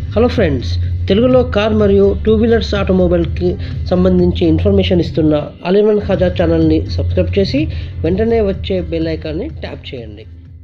hello friends తెలుగులో car మరియు two wheelers ఆటోమొబైల్కి సంబంధించి ఇన్ఫర్మేషన్ ఇస్తున్న అలీవన్ ఖజా ఛానల్ని సబ్స్క్రైబ్ చేసి వెంటనే వచ్చే బెల్ ఐకాన్ని ట్యాప్ చేయండి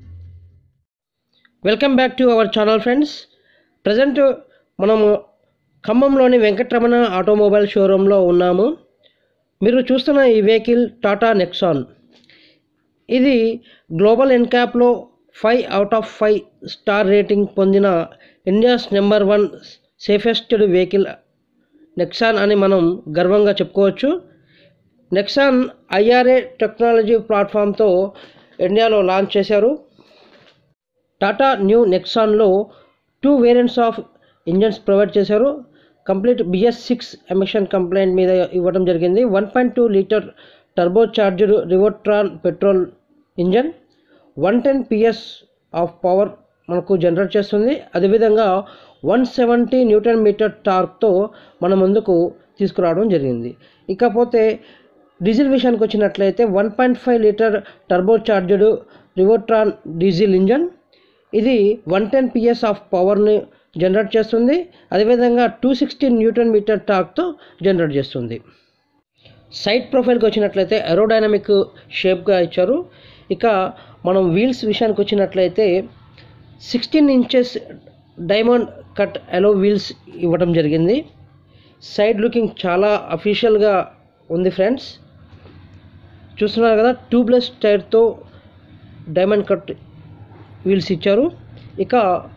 welcome back to our channel friends present మనము ఖమ్మంలోని వెంకటరమణ ఆటోమొబైల్ షోరూంలో ఉన్నాము మీరు చూస్తున్న ఈ వెహికల్ టాటా నెక్సాన్ ఇది గ్లోబల్ ఎన్క్యాప్లో five out of five star rating పొందిన India's number one safest vehicle Nexon అని మనం గర్వంగా చెప్పుకోవచ్చు నెక్సాన్ ఐఆర్ఏ టెక్నాలజీ ప్లాట్ఫామ్తో ఇండియాలో లాంచ్ చేశారు టాటా న్యూ నెక్సాన్లో two variants of engines provide చేశారు complete BS six emission compliant మీద ఇవ్వడం జరిగింది one point two litre turbocharger Revotron petrol engine one ten PS of power మనకు జనరేట్ చేస్తుంది అదేవిధంగా వన్ సెవెంటీ న్యూటన్ మీటర్ టార్క్తో మన ముందుకు తీసుకురావడం జరిగింది ఇకపోతే డీజిల్ విషయానికి వచ్చినట్లయితే one point five litre turbocharged Revotron diesel engine ఇది వన్ టెన్ పిఎస్ ఆఫ్ పవర్ని జనరేట్ చేస్తుంది అదేవిధంగా టూ సిక్స్టీ న్యూటన్ మీటర్ టార్క్తో జనరేట్ చేస్తుంది సైడ్ ప్రొఫైల్కి వచ్చినట్లయితే ఏరోడైనమిక్ షేప్గా ఇచ్చారు ఇక మనం వీల్స్ విషయానికి వచ్చినట్లయితే sixteen inches diamond cut alloy wheels ఇవ్వడం జరిగింది సైడ్ లుకింగ్ చాలా అఫీషియల్గా ఉంది ఫ్రెండ్స్ చూస్తున్నారు కదా ట్యూబ్లెస్ టైర్తో డైమండ్ కట్ వీల్స్ ఇచ్చారు ఇక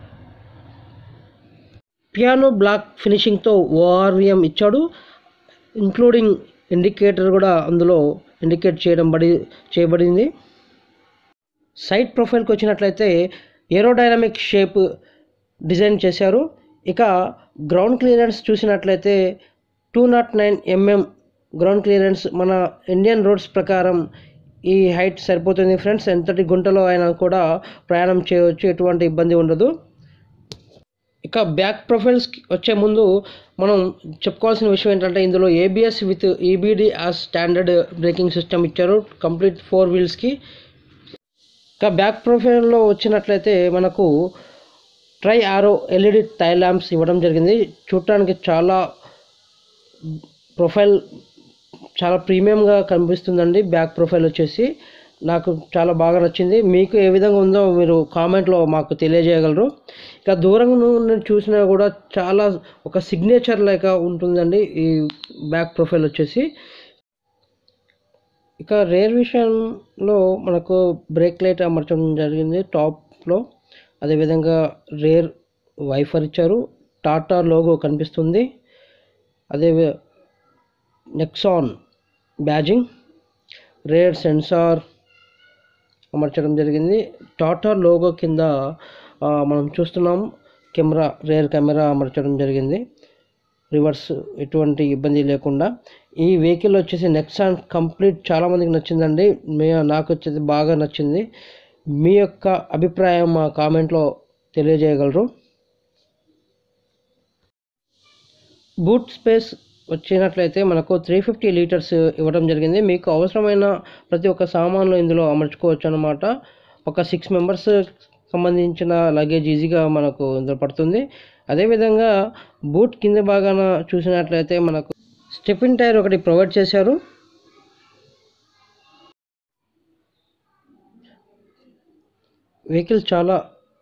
పియానో బ్లాక్ ఫినిషింగ్తో ఓఆర్విఎం ఇచ్చాడు ఇంక్లూడింగ్ ఇండికేటర్ కూడా అందులో ఇండికేట్ చేయడం బడి చేయబడింది సైడ్ ప్రొఫైల్కి వచ్చినట్లయితే ఏరోడైనమిక్ షేప్ డిజైన్ చేశారు ఇక గ్రౌండ్ క్లియరెన్స్ చూసినట్లయితే two not nine MM ground clearance మన ఇండియన్ రోడ్స్ ప్రకారం ఈ హైట్ సరిపోతుంది ఫ్రెండ్స్ ఎంతటి గుంటలో అయినా కూడా ప్రయాణం చేయవచ్చు ఎటువంటి ఇబ్బంది ఉండదు ఇక బ్యాక్ ప్రొఫైల్స్ వచ్చే ముందు మనం చెప్పుకోవాల్సిన విషయం ఏంటంటే ఇందులో ABS with EBD as standard braking system ఇచ్చారు కంప్లీట్ ఫోర్ వీల్స్కి ఇక బ్యాక్ ప్రొఫైల్లో వచ్చినట్లయితే మనకు ట్రై ఆరో ఎల్ఈడి టైల్ ల్యాంప్స్ ఇవ్వడం జరిగింది చూడటానికి చాలా ప్రొఫైల్ చాలా ప్రీమియంగా కనిపిస్తుందండి బ్యాక్ ప్రొఫైల్ వచ్చేసి నాకు చాలా బాగా నచ్చింది మీకు ఏ విధంగా ఉందో మీరు కామెంట్లో మాకు తెలియజేయగలరు ఇక దూరం నుండి చూసినా కూడా చాలా ఒక సిగ్నేచర్ లేక ఉంటుందండి ఈ బ్యాక్ ప్రొఫైల్ వచ్చేసి ఇక రేర్ విషయంలో మనకు బ్రేక్ లైట్ అమర్చడం జరిగింది టాప్లో అదేవిధంగా రేర్ వైఫర్ ఇచ్చారు టాటా లోగో కనిపిస్తుంది అదే నెక్సాన్ బ్యాజింగ్ రేర్ సెన్సార్ అమర్చడం జరిగింది టాటా లోగో కింద మనం చూస్తున్నాం కెమెరా రేర్ కెమెరా అమర్చడం జరిగింది రివర్స్ ఎటువంటి ఇబ్బంది లేకుండా ఈ వెహికల్ వచ్చేసి నెక్సాన్ కంప్లీట్ చాలామందికి నచ్చిందండి మీ నాకు వచ్చేసి బాగా నచ్చింది మీ యొక్క అభిప్రాయం మా కామెంట్లో తెలియజేయగలరు బూట్ స్పేస్ వచ్చినట్లయితే మనకు త్రీ ఫిఫ్టీ లీటర్స్ ఇవ్వడం జరిగింది మీకు అవసరమైన ప్రతి ఒక్క సామాన్లు ఇందులో అమర్చుకోవచ్చు అనమాట ఒక సిక్స్ మెంబర్స్ సంబంధించిన లగేజ్ ఈజీగా మనకు ఇందులో పడుతుంది అదేవిధంగా బూట్ కింద భాగాన చూసినట్లయితే మనకు స్టెపిన్ టైర్ ఒకటి ప్రొవైడ్ చేశారు వెహికల్ చాలా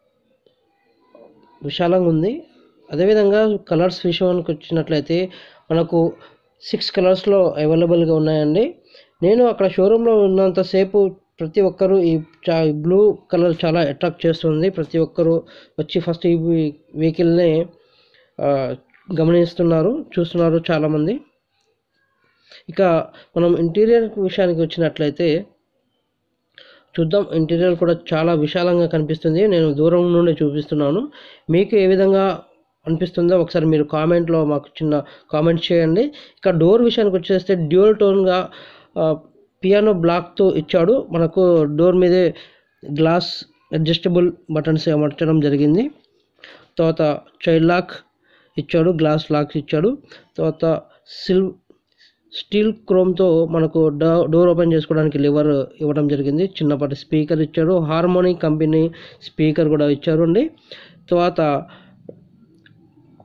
విశాలంగా ఉంది అదేవిధంగా కలర్స్ విషయానికి వచ్చినట్లయితే మనకు సిక్స్ కలర్స్లో అవైలబుల్గా ఉన్నాయండి నేను అక్కడ షోరూంలో ఉన్నంతసేపు ప్రతి ఒక్కరూ ఈ చా బ్లూ కలర్ చాలా అట్రాక్ట్ చేస్తుంది ప్రతి ఒక్కరూ వచ్చి ఫస్ట్ ఈ వెహికల్ని గమనిస్తున్నారు చూస్తున్నారు చాలామంది ఇక మనం ఇంటీరియర్ విషయానికి వచ్చినట్లయితే చూద్దాం ఇంటీరియర్ కూడా చాలా విశాలంగా కనిపిస్తుంది నేను దూరం నుండి చూపిస్తున్నాను మీకు ఏ విధంగా అనిపిస్తుందో ఒకసారి మీరు కామెంట్లో మాకు చిన్న కామెంట్ చేయండి ఇక డోర్ విషయానికి వచ్చేస్తే డ్యూల్ టోన్గా పియానో బ్లాక్తో ఇచ్చాడు మనకు డోర్ మీదే గ్లాస్ అడ్జస్టబుల్ బటన్స్ అమర్చడం జరిగింది తర్వాత చైల్డ్ లాక్ ఇచ్చాడు గ్లాస్ లాక్స్ ఇచ్చాడు తర్వాత సిల్ స్టీల్ క్రోమ్తో మనకు డోర్ ఓపెన్ చేసుకోవడానికి లివర్ ఇవ్వడం జరిగింది చిన్నపాటి స్పీకర్ ఇచ్చారు హార్మోనిక్ కంపెనీ స్పీకర్ కూడా ఇచ్చారు అండి తర్వాత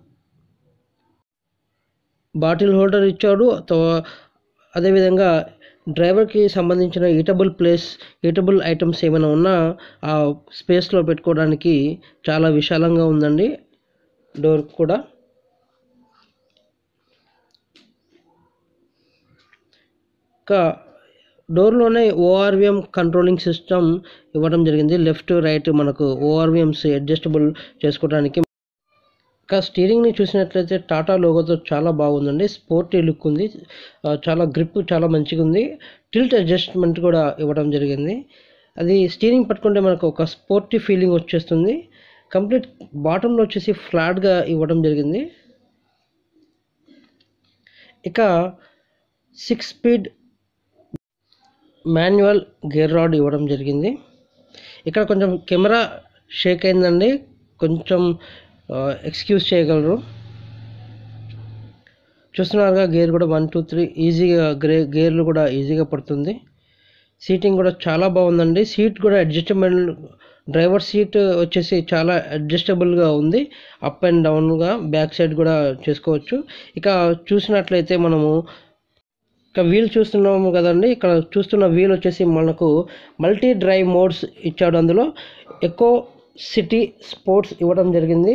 బాటిల్ హోల్డర్ ఇచ్చాడు తో అదేవిధంగా డ్రైవర్కి సంబంధించిన ఈటబుల్ ప్లేస్ ఈటబుల్ ఐటమ్స్ ఏమైనా ఉన్నా ఆ స్పేస్లో పెట్టుకోవడానికి చాలా విశాలంగా ఉందండి డోర్ కూడా ఇంకా డోర్లోనే ఓఆర్విఎం కంట్రోలింగ్ సిస్టమ్ ఇవ్వడం జరిగింది లెఫ్ట్ రైట్ మనకు ఓఆర్విఎంస్ అడ్జస్టబుల్ చేసుకోవడానికి ఇంకా స్టీరింగ్ని చూసినట్లయితే టాటా లోగోతో చాలా బాగుందండి స్పోర్టీ లుక్ ఉంది ఆ, చాలా గ్రిప్ చాలా మంచిగా ఉంది టిల్ట్ అడ్జస్ట్మెంట్ కూడా ఇవ్వడం జరిగింది అది స్టీరింగ్ పట్టుకుంటే మనకు ఒక స్పోర్టీ ఫీలింగ్ వచ్చేస్తుంది కంప్లీట్ బాటంలో వచ్చేసి ఫ్లాట్గా ఇవ్వడం జరిగింది ఇక six speed manual gear rod ఇవ్వడం జరిగింది ఇక్కడ కొంచెం కెమెరా షేక్ అయిందండి కొంచెం ఎక్స్క్యూజ్ చేయగలరు చూస్తున్నారుగా గేర్ కూడా వన్ టూ త్రీ ఈజీగా గ్రే గేర్లు కూడా ఈజీగా పడుతుంది సీటింగ్ కూడా చాలా బాగుందండి సీట్ కూడా అడ్జస్టబుల్ డ్రైవర్ సీట్ వచ్చేసి చాలా అడ్జస్టబుల్గా ఉంది అప్ అండ్ డౌన్గా బ్యాక్ సైడ్ కూడా చేసుకోవచ్చు ఇక చూసినట్లయితే మనము ఇక వీల్ చూస్తున్నాము కదండి ఇక్కడ చూస్తున్న వీల్ వచ్చేసి మనకు మల్టీ డ్రైవ్ మోడ్స్ ఇచ్చాడు అందులో ఎకో సిటీ స్పోర్ట్స్ ఇవ్వడం జరిగింది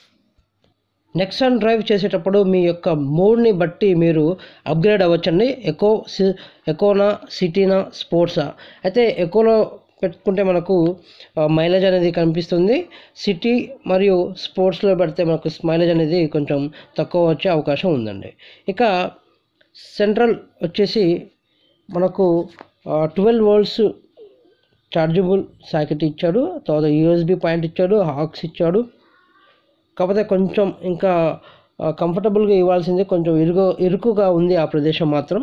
నెక్సాన్ డ్రైవ్ చేసేటప్పుడు మీ యొక్క మూడ్ని బట్టి మీరు అప్గ్రేడ్ అవ్వచ్చండి ఎకో సి ఎకోనా సిటీనా స్పోర్ట్సా అయితే ఎకోలో పెట్టుకుంటే మనకు మైలేజ్ అనేది కనిపిస్తుంది సిటీ మరియు స్పోర్ట్స్లో పెడితే మనకు మైలేజ్ అనేది కొంచెం తక్కువ వచ్చే అవకాశం ఉందండి ఇక సెంట్రల్ వచ్చేసి మనకు ట్వెల్వ్ వోల్ట్స్ చార్జబుల్ సాకెట్ ఇచ్చాడు తర్వాత యూఎస్బి పాయింట్ ఇచ్చాడు హాక్స్ ఇచ్చాడు కాకపోతే కొంచెం ఇంకా కంఫర్టబుల్గా ఇవ్వాల్సింది కొంచెం ఇరుగు ఇరుకుగా ఉంది ఆ ప్రదేశం మాత్రం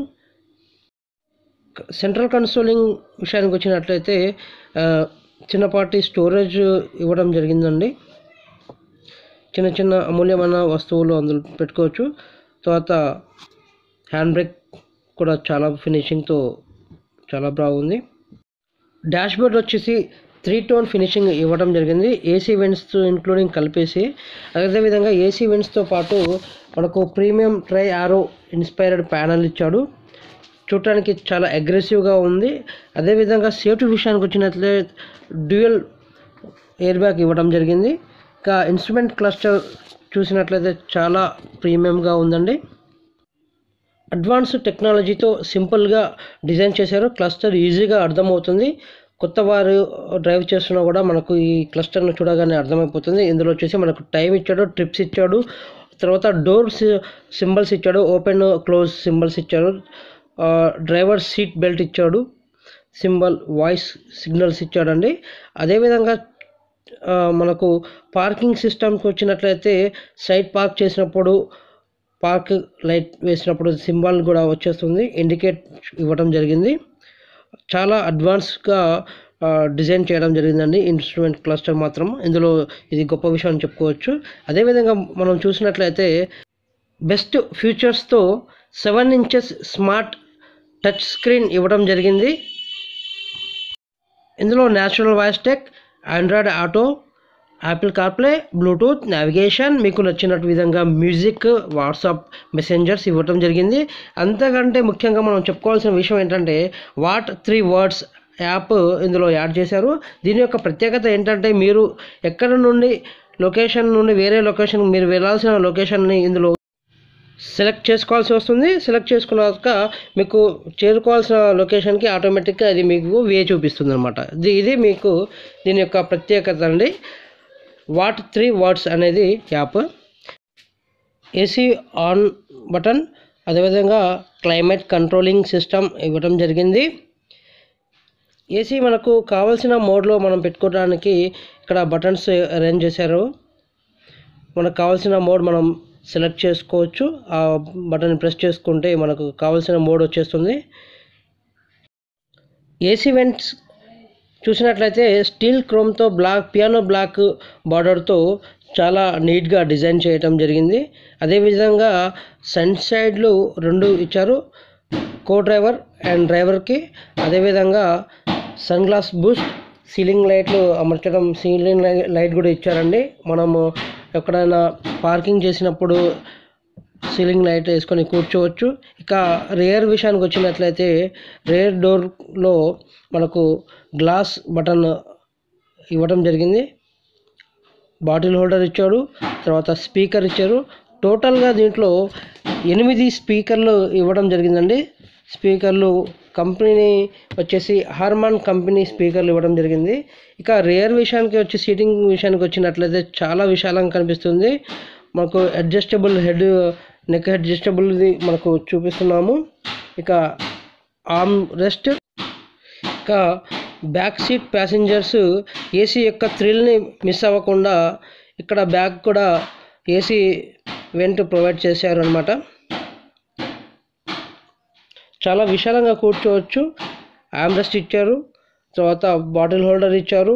సెంట్రల్ కన్సోలింగ్ విషయానికి వచ్చినట్లయితే ఆ, చిన్నపాటి స్టోరేజ్ ఇవ్వడం జరిగిందండి చిన్న చిన్న అమూల్యమైన వస్తువులు అందులో పెట్టుకోవచ్చు తర్వాత హ్యాండ్ బ్రేక్ కూడా చాలా ఫినిషింగ్తో చాలా బాగుంది డాష్ బోర్డ్ వచ్చేసి త్రీ టోన్ ఫినిషింగ్ ఇవ్వడం జరిగింది ఏసీ వెంట్స్ ఇంక్లూడింగ్ కలిపేసి అదేవిధంగా ఏసీ వెంట్స్తో పాటు మనకు premium tri arrow inspired panel ఇచ్చాడు చూడటానికి చాలా అగ్రెసివ్గా ఉంది అదేవిధంగా సేఫ్టీ విషయానికి వచ్చినట్లే డ్యూయల్ ఎయిర్ బ్యాగ్ ఇవ్వడం జరిగింది ఇంకా ఇన్స్ట్రుమెంట్ క్లస్టర్ చూసినట్లయితే చాలా ప్రీమియంగా ఉందండి అడ్వాన్స్ టెక్నాలజీతో సింపుల్గా డిజైన్ చేశారు క్లస్టర్ ఈజీగా అర్థమవుతుంది కొత్త వారు డ్రైవ్ చేస్తున్నా కూడా మనకు ఈ క్లస్టర్ను చూడగానే అర్థమైపోతుంది ఇందులో వచ్చేసి మనకు టైం ఇచ్చాడు ట్రిప్స్ ఇచ్చాడు తర్వాత డోర్ సింబల్స్ ఇచ్చాడు ఓపెన్ క్లోజ్ సింబల్స్ ఇచ్చాడు ఆ, డ్రైవర్ సీట్ బెల్ట్ ఇచ్చాడు సింబల్ వాయిస్ సిగ్నల్స్ ఇచ్చాడండి అదేవిధంగా ఆ, మనకు పార్కింగ్ సిస్టమ్కి వచ్చినట్లయితే సైడ్ పార్క్ చేసినప్పుడు పార్క్ లైట్ వేసినప్పుడు సింబల్ కూడా వచ్చేస్తుంది ఇండికేట్ ఇవ్వడం జరిగింది చాలా అడ్వాన్స్గా ఆ, డిజైన్ చేయడం జరిగిందండి ఇన్స్ట్రుమెంట్ క్లస్టర్ మాత్రం ఇందులో ఇది గొప్ప విషయం అని చెప్పుకోవచ్చు అదేవిధంగా మనం చూసినట్లయితే బెస్ట్ ఫీచర్స్తో seven inches smart touch screen ఇవ్వడం జరిగింది ఇందులో natural voice tech Android Auto Apple CarPlay Bluetooth navigation మీకు నచ్చినట్టు విధంగా మ్యూజిక్ వాట్సాప్ మెసెంజర్స్ ఇవ్వడం జరిగింది అంతకంటే ముఖ్యంగా మనం చెప్పుకోవాల్సిన విషయం ఏంటంటే వాట్ త్రీ వర్డ్స్ యాప్ ఇందులో యాడ్ చేశారు దీని యొక్క ప్రత్యేకత ఏంటంటే మీరు ఎక్కడ నుండి లొకేషన్ నుండి వేరే లొకేషన్ మీరు వెళ్ళాల్సిన లొకేషన్ని ఇందులో సెలెక్ట్ చేసుకోవాల్సి వస్తుంది సెలెక్ట్ చేసుకున్నాక మీకు చేరుకోవాల్సిన లొకేషన్కి ఆటోమేటిక్గా అది మీకు వే చూపిస్తుంది అనమాట ఇది మీకు దీని యొక్క ప్రత్యేకత అండి వాట్ త్రీ వర్డ్స్ అనేది యాప్ ఏసీ ఆన్ బటన్ అదేవిధంగా క్లైమేట్ కంట్రోలింగ్ సిస్టమ్ ఇవ్వడం జరిగింది ఏసీ మనకు కావాల్సిన మోడ్లో మనం పెట్టుకోవడానికి ఇక్కడ బటన్స్ అరేంజ్ చేశారు మనకు కావాల్సిన మోడ్ మనం సెలెక్ట్ చేసుకోవచ్చు ఆ బటన్ ప్రెస్ చేసుకుంటే మనకు కావాల్సిన మోడ్ వచ్చేస్తుంది ఏసీ వెంట్స్ చూసినట్లయితే స్టీల్ క్రోమ్తో బ్లాక్ పియానో బ్లాక్ బార్డర్తో చాలా నీట్గా డిజైన్ చేయటం జరిగింది అదేవిధంగా సన్ సైడ్లు రెండు ఇచ్చారు కో డ్రైవర్ అండ్ డ్రైవర్కి అదేవిధంగా సన్ గ్లాస్ బూస్ట్ సీలింగ్ లైట్లు అమర్చడం సీలింగ్ లై- లైట్ కూడా ఇచ్చారండి మనము ఎక్కడైనా పార్కింగ్ చేసినప్పుడు సీలింగ్ లైట్ వేసుకొని కూర్చోవచ్చు ఇక రేర్ విషయానికి వచ్చినట్లయితే రేర్ డోర్లో మనకు గ్లాస్ బటన్ ఇవ్వడం జరిగింది బాటిల్ హోల్డర్ ఇచ్చాడు తర్వాత స్పీకర్ ఇచ్చారు టోటల్గా దీంట్లో ఎనిమిది స్పీకర్లు ఇవ్వడం జరిగిందండి స్పీకర్లు కంపెనీ వచ్చేసి హార్మాన్ కంపెనీ స్పీకర్లు ఇవ్వడం జరిగింది ఇక రేర్ విషయానికి వచ్చి సీటింగ్ విషయానికి వచ్చినట్లయితే చాలా విశాలంగా కనిపిస్తుంది మనకు అడ్జస్టబుల్ హెడ్ నెక్ అడ్జస్టబుల్ది మనకు చూపిస్తున్నాము ఇక ఆర్మ్ రెస్ట్ ఇక బ్యాక్ సీట్ ప్యాసింజర్స్ ఏసీ యొక్క థ్రిల్ని మిస్ అవ్వకుండా ఇక్కడ బ్యాగ్ కూడా ఏసీ వెంట్ ప్రొవైడ్ చేశారు అనమాట చాలా విశాలంగా కూర్చోవచ్చు ఆమ్రెస్ట్ ఇచ్చారు తర్వాత బాటిల్ హోల్డర్ ఇచ్చారు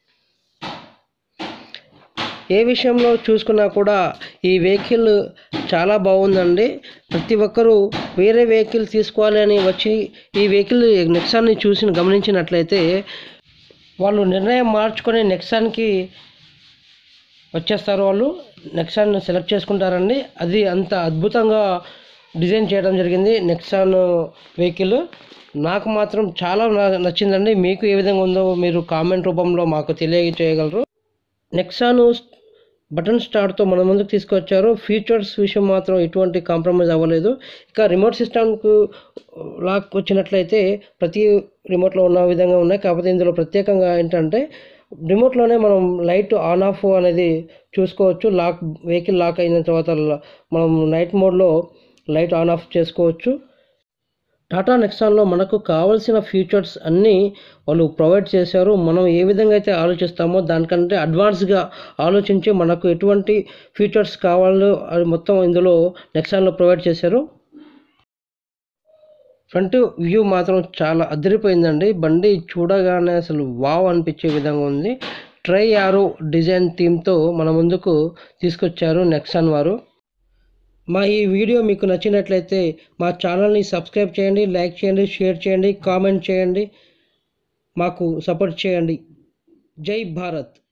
ఏ విషయంలో చూసుకున్నా కూడా ఈ వెహికల్ చాలా బాగుందండి ప్రతి ఒక్కరూ వేరే వెహికల్ తీసుకోవాలి అని వచ్చి ఈ వెహికల్ నెక్సాన్ని చూసి గమనించినట్లయితే వాళ్ళు నిర్ణయం మార్చుకొని నెక్సాన్కి వచ్చేస్తారు వాళ్ళు నెక్సాన్ సెలెక్ట్ చేసుకుంటారండి అది అంత అద్భుతంగా డిజైన్ చేయడం జరిగింది నెక్సాన్ వెహికల్ నాకు మాత్రం చాలా న- నచ్చిందండి మీకు ఏ విధంగా ఉందో మీరు కామెంట్ రూపంలో మాకు తెలియజేయగలరు నెక్సాను బటన్ స్టార్ట్తో మన ముందుకు తీసుకొచ్చారు ఫీచర్స్ విషయం మాత్రం ఎటువంటి కాంప్రమైజ్ అవ్వలేదు ఇక రిమోట్ సిస్టమ్కు లాక్ వచ్చినట్లయితే ప్రతి రిమోట్లో ఉన్న విధంగా ఉన్నాయి కాకపోతే ఇందులో ప్రత్యేకంగా ఏంటంటే రిమోట్లోనే మనం లైట్ ఆన్ ఆఫ్ అనేది చూసుకోవచ్చు లాక్ వెహికల్ లాక్ అయిన తర్వాత ల- మనం నైట్ మోడ్లో లైట్ ఆన్ ఆఫ్ చేసుకోవచ్చు టాటా నెక్సాన్లో మనకు కావాల్సిన ఫీచర్స్ అన్నీ వాళ్ళు ప్రొవైడ్ చేశారు మనం ఏ విధంగా అయితే ఆలోచిస్తామో దానికంటే అడ్వాన్స్గా ఆలోచించి మనకు ఎటువంటి ఫీచర్స్ కావాలో అది మొత్తం ఇందులో నెక్సాన్లో ప్రొవైడ్ చేశారు ఫ్రంట్ వ్యూ మాత్రం చాలా అదిరిపోయిందండి బండి చూడగానే అసలు వావ్ అనిపించే విధంగా ఉంది ట్రై యారో డిజైన్ థీమ్తో మన ముందుకు తీసుకొచ్చారు నెక్సాన్ వారు మా ఈ వీడియో మీకు నచ్చినట్లయితే మా ఛానల్ని సబ్స్క్రైబ్ చేయండి లైక్ చేయండి షేర్ చేయండి కామెంట్ చేయండి మాకు సపోర్ట్ చేయండి జై భారత్